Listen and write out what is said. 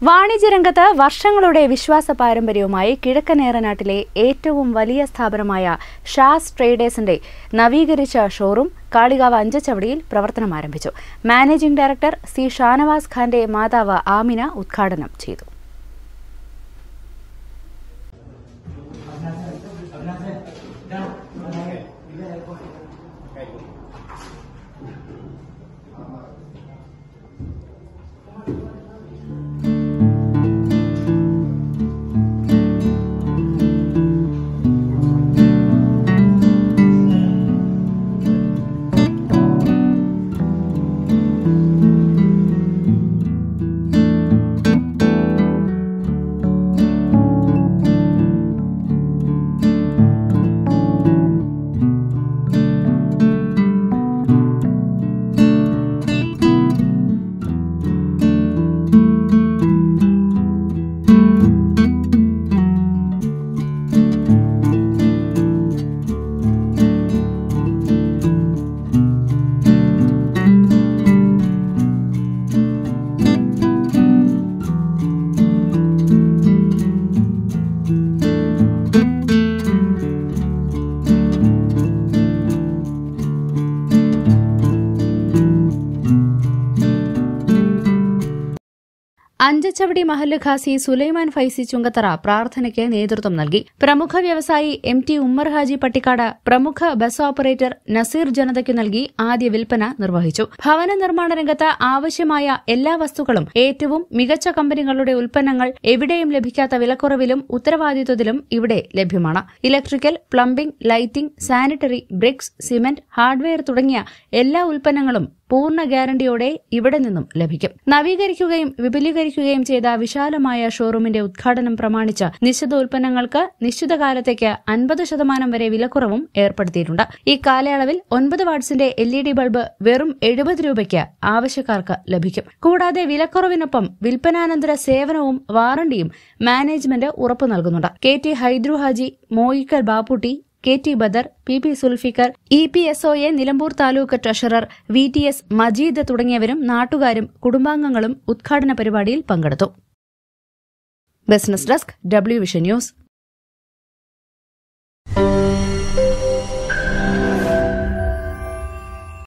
വാണിജ്യരംഗത്ത് വർഷങ്ങളുടെ വിശ്വാസ പാരമ്പര്യവുമായി കിഴക്കൻ ഏറനാട്ടിലെ ഏറ്റവും വലിയ സ്ഥാപനമായ ഷാസ് ട്രേഡേഴ്സിന്റെ നവീകരിച്ച ഷോറൂം കാളികാവ് അഞ്ചച്ചവടിയിൽ പ്രവർത്തനം ആരംഭിച്ചു മാനേജിംഗ് ഡയറക്ടർ സി ഷാനവാസ് ഖാന്റെ മാതാവ് ആമിന ഉദ്ഘാടനം ചെയ്തു അഞ്ചച്ചവടി മഹല്ല് ഖാസി സുലൈമാൻ ഫൈസി ചുങ്കത്തറ പ്രാർത്ഥനയ്ക്ക് നേതൃത്വം നൽകി പ്രമുഖ വ്യവസായി എം ടി ഉമ്മർ ഹാജി പട്ടിക്കാട് പ്രമുഖ ബസ് ഓപ്പറേറ്റർ നസീർ ജനതയ്ക്ക് നൽകി ആദ്യ വിൽപ്പന നിർവഹിച്ചു ഭവന നിർമ്മാണ രംഗത്ത് ആവശ്യമായ എല്ലാ വസ്തുക്കളും ഏറ്റവും മികച്ച കമ്പനികളുടെ ഉൽപ്പന്നങ്ങൾ എവിടെയും ലഭിക്കാത്ത വിലക്കുറവിലും ഉത്തരവാദിത്വത്തിലും ഇവിടെ ലഭ്യമാണ് electrical plumbing lighting sanitary bricks cement hardware തുടങ്ങിയ എല്ലാ ഉൽപ്പന്നങ്ങളും പൂർണ്ണ ഗ്യാരണ്ടിയോടെ ഇവിടെ നിന്നും ലഭിക്കും നവീകരിക്കുകയും വിപുലീകരിക്കുകയും ചെയ്ത വിശാലമായ ഷോറൂമിന്റെ ഉദ്ഘാടനം പ്രമാണിച്ച് നിശ്ചിത ഉൽപ്പന്നങ്ങൾക്ക് നിശ്ചിത കാലത്തേക്ക് അൻപത് ശതമാനം വരെ വിലക്കുറവും ഏർപ്പെടുത്തിയിട്ടുണ്ട് ഈ കാലയളവിൽ ഒൻപത് വാട്സിന്റെ എൽ ഇ ഡി ബൾബ് വെറും എഴുപത് രൂപയ്ക്ക് ആവശ്യക്കാർക്ക് ലഭിക്കും കൂടാതെ വിലക്കുറവിനൊപ്പം വിൽപ്പനാനന്തര സേവനവും വാറണ്ടിയും മാനേജ്മെന്റ് ഉറപ്പു നൽകുന്നുണ്ട് K T Haidru Haji Moyikkal Bapputty K T Badar P P Sulfikar E P S O A Nilambur taluk treasurer V T S Majeed തുടങ്ങിയവരും നാട്ടുകാരും കുടുംബാംഗങ്ങളും ഉദ്ഘാടന പരിപാടിയിൽ പങ്കെടുത്തു business desk W vision news